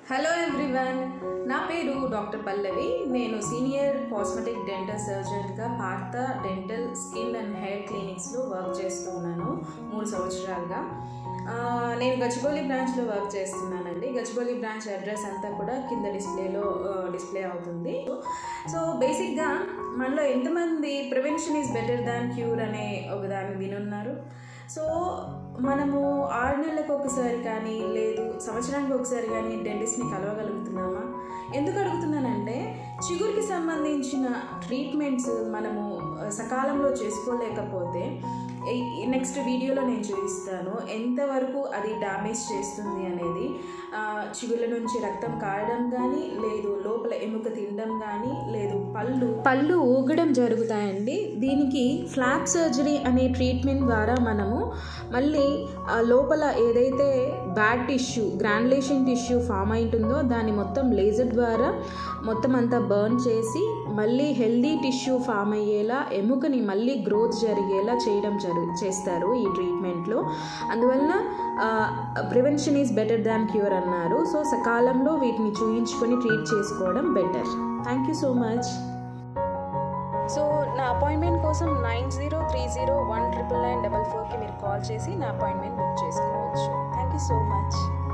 hello everyone నా పేరు doctor పల్లవి నేను సీనియర్ కాస్మెటిక్ డెంటల్ సర్జన్గా Bharat dental skin and hair క్లినిక్స్లో వర్క్ చేస్తూ ఉన్నాను మూడు సంవత్సరాలుగా ఆ, నేను గచ్చిబౌలి బ్రాంచ్లో వర్క్ చేస్తున్నానండి గచ్చిబౌలి బ్రాంచ్ అడ్రస్ అంతా కూడా కింద డిస్ప్లేలో డిస్ప్లే అవుతుంది సో బేసిక్గా మనలో ఎంతమంది prevention is better than cure అనే ఒక దాన్ని వినున్నారు సో మనము ఆరు నెలలకు ఒకసారి కానీ లేదు సంవత్సరానికి ఒకసారి కానీ డెంటిస్ట్ని కలవగలుగుతున్నామా ఎందుకు అడుగుతున్నానంటే చిగురికి సంబంధించిన ట్రీట్మెంట్స్ మనము ఆ, సకాలంలో చేసుకోలేకపోతే నెక్స్ట్ వీడియోలో నేను చూపిస్తాను ఎంతవరకు అది డ్యామేజ్ చేస్తుంది అనేది ఆ, చిగుళ్ళ నుంచి రక్తం కారడం కానీ లేదు లోపల ఎముక తినడం కానీ లేదు పళ్ళు పళ్ళు ఊగడం జరుగుతాయండి దీనికి ఫ్లాప్ సర్జరీ అనే ట్రీట్మెంట్ ద్వారా మనము మళ్ళీ ఆ లోపల ఏదైతే bad tissue granulation tissue form అయి ఉంటుందో దాన్ని మొత్తం లేజర్ ద్వారా మొత్తం అంతా బర్న్ చేసి మళ్ళీ హెల్దీ టిష్యూ ఫామ్ అయ్యేలా ఎముకని మళ్ళీ గ్రోత్ జరిగేలా చేయడం జరు చేస్తారు ఈ ట్రీట్మెంట్లో అందువలన prevention is better than cure అన్నారు సో సకాలంలో వీటిని చూయించుకొని ట్రీట్ చేసుకోవడం better thank you so much so నా అపాయింట్మెంట్ కోసం nine zero three zero one triple nine double ఫోర్కి మీరు కాల్ చేసి నా అపాయింట్మెంట్ బుక్ చేసుకోవచ్చు థ్యాంక్ యూ సో మచ్